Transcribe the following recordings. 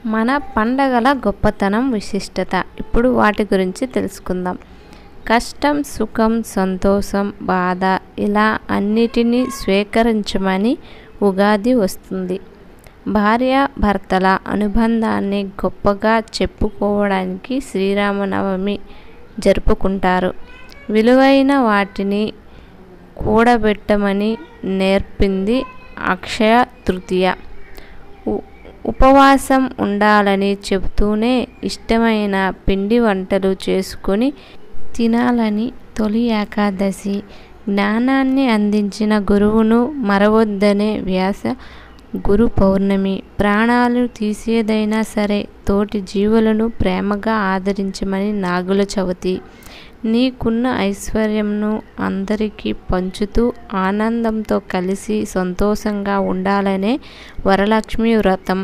మన పండగల గొప్పతనం విశిష్టత ఇప్పుడు వాటి గురించి తెలుసుకుందాం కష్టం సుఖం సంతోషం బాధ ఇలా అన్నిటినీ స్వీకరించమని ఉగాది వస్తుంది భార్య భర్తల అనుబంధాన్ని గొప్పగా చెప్పుకోవడానికి శ్రీరామనవమి జరుపుకుంటారు విలువైన వాటిని కూడబెట్టమని నేర్పింది అక్షయ తృతీయ ఉ- ఉపవాసం ఉండాలని చెబుతూనే ఇష్టమైన పిండి వంటలు చేసుకొని తినాలని తొలి ఏకాదశి జ్ఞానాన్ని అందించిన గురువును మరవద్దనే వ్యాస గురు పౌర్ణమి ప్రాణాలు తీసేదైనా సరే తోటి జీవులను ప్రేమగా ఆదరించమని నాగుల చవితి నీకున్న ఐశ్వర్యంను అందరికీ పంచుతూ ఆనందంతో కలిసి సంతోషంగా ఉండాలనే వరలక్ష్మి వ్రతం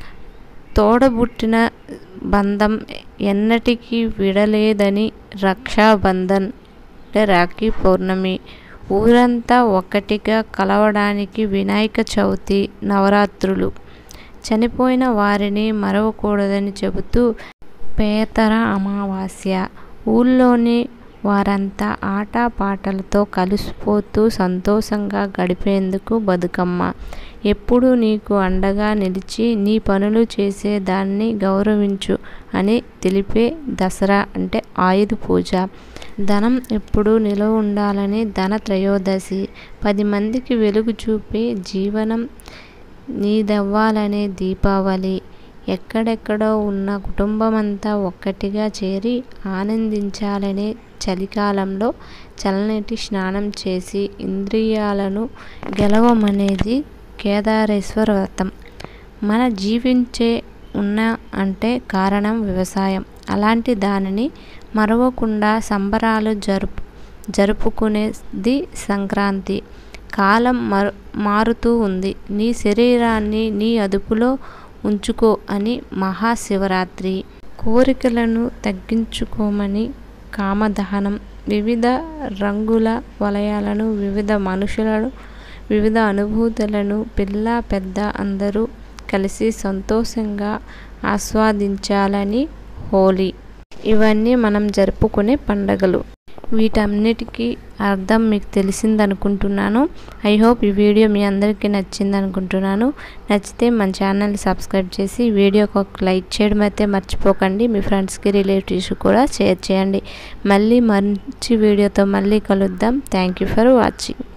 తోడబుట్టిన బంధం ఎన్నటికీ విడలేదని రక్షాబంధన్ అంటే రాఖీ పౌర్ణమి ఊరంతా ఒక్కటిగా కలవడానికి వినాయక చవితి నవరాత్రులు చనిపోయిన వారిని మరవకూడదని చెబుతూ పేతర అమావాస్య ఊళ్ళోని వారంతా ఆటపాటలతో కలిసిపోతూ సంతోషంగా గడిపేందుకు బతుకమ్మ ఎప్పుడు నీకు అండగా నిలిచి నీ పనులు చేసేదాన్ని గౌరవించు అని తెలిపే దసరా అంటే ఆయుధ పూజ ధనం ఎప్పుడూ నిలవ ఉండాలని ధన త్రయోదశి పది మందికి వెలుగు చూపే జీవనం నీదవ్వాలనే దీపావళి ఎక్కడెక్కడో ఉన్న కుటుంబమంతా ఒక్కటిగా చేరి ఆనందించాలనే చలికాలంలో చల్లనీటి స్నానం చేసి ఇంద్రియాలను గెలవమనేది కేదారేశ్వర వ్రతం మన జీవించే ఉన్న అంటే కారణం వ్యవసాయం అలాంటి దానిని మరవకుండా సంబరాలు జరుపు జరుపుకునేది సంక్రాంతి కాలం మారు మారుతూ ఉంది నీ శరీరాన్ని నీ అదుపులో ఉంచుకో అని మహాశివరాత్రి కోరికలను తగ్గించుకోమని కామదహనం వివిధ రంగుల వలయాలను వివిధ మనుషులను వివిధ అనుభూతులను పిల్ల పెద్ద అందరూ కలిసి సంతోషంగా ఆస్వాదించాలని హోలీ ఇవన్నీ మనం జరుపుకునే పండగలు వీటన్నిటికీ అర్థం మీకు తెలిసింది అనుకుంటున్నాను ఐ హోప్ ఈ వీడియో మీ అందరికీ నచ్చింది అనుకుంటున్నాను నచ్చితే మన ఛానల్ని సబ్స్క్రైబ్ చేసి వీడియోకి ఒక లైక్ చేయడం అయితే మర్చిపోకండి మీ ఫ్రెండ్స్కి రిలేటివ్స్ కూడా షేర్ చేయండి మళ్ళీ మంచి వీడియోతో మళ్ళీ కలుద్దాం థ్యాంక్ యూ ఫర్ వాచింగ్